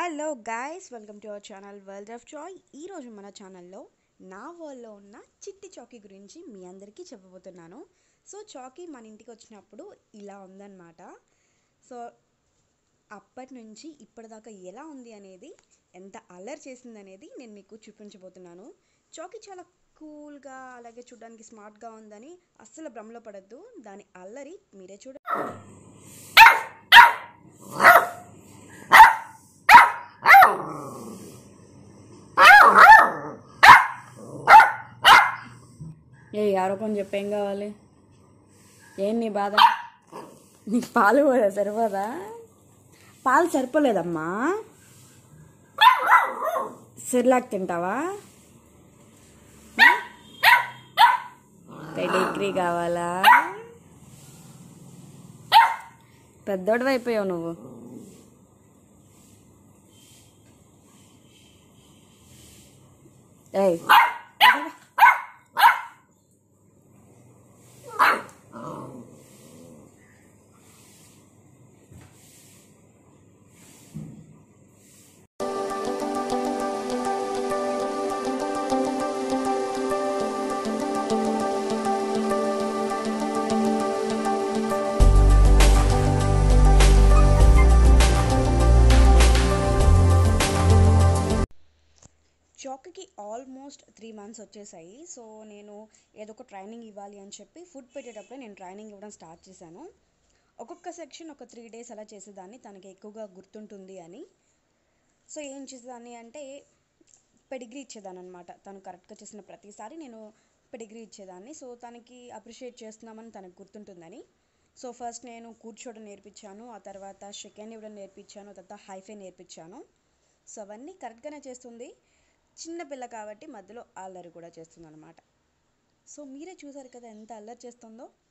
hello guys welcome to our channel world of joy ఈరోజు మన ఛానల్లో నా వరల్డ్లో ఉన్న చిట్టి చాకీ గురించి మీ అందరికీ చెప్పబోతున్నాను సో చాకీ మన ఇంటికి వచ్చినప్పుడు ఇలా ఉందన్నమాట సో అప్పటి నుంచి ఇప్పటిదాకా ఎలా ఉంది అనేది ఎంత అల్లరి చేసింది అనేది నేను మీకు చూపించబోతున్నాను చాకీ చాలా కూల్గా అలాగే చూడడానికి స్మార్ట్గా ఉందని అస్సలు భ్రమలో పడద్దు దాని అల్లరి మీరే చూడ ఏ ఆరోపణ చెప్పేం కావాలి ఏం నీ బాధ నీకు పాలు కూడా సరిపోదా పాలు సరిపోలేదమ్మా సిర్లాక్ తింటావా పెడిగ్రీ కావాలా పెద్దోడు అయిపోయావు నువ్వు ఏయ్ చాక్కి ఆల్మోస్ట్ త్రీ మంత్స్ వచ్చేసాయి సో నేను ఏదో ఒక ట్రైనింగ్ ఇవ్వాలి అని చెప్పి ఫుడ్ పెట్టేటప్పుడే నేను ట్రైనింగ్ ఇవ్వడం స్టార్ట్ చేశాను ఒక్కొక్క సెక్షన్ ఒక త్రీ డేస్ అలా చేసేదాన్ని తనకి ఎక్కువగా గుర్తుంటుంది అని సో ఏం చేసేదాన్ని అంటే పెడిగ్రీ ఇచ్చేదాన్ని అనమాట తను కరెక్ట్గా చేసిన ప్రతిసారి నేను పెడిగ్రీ ఇచ్చేదాన్ని సో తనకి అప్రిషియేట్ చేస్తున్నామని తనకు గుర్తుంటుందని సో ఫస్ట్ నేను కూర్చోవడం నేర్పించాను ఆ తర్వాత సెకండ్ ఇవ్వడం నేర్పించాను తర్వాత హైఫై నేర్పించాను సో అవన్నీ కరెక్ట్గానే చేస్తుంది చిన్న పిల్ల కాబట్టి మధ్యలో అల్లరి కూడా చేస్తుంది అనమాట సో మీరే చూసారు కదా ఎంత అల్లరి చేస్తుందో